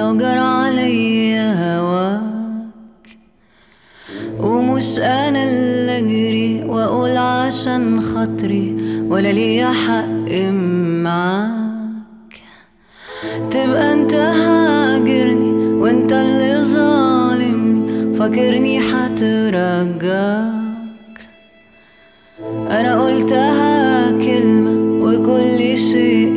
لو جرى عليا هواك ومش انا اللي اجري واقول عشان خاطري ولا ليا حق معاك تبقى انت هاجرني وانت اللي ظالمني فاكرني هترجاك انا قلتها كلمة وكل شيء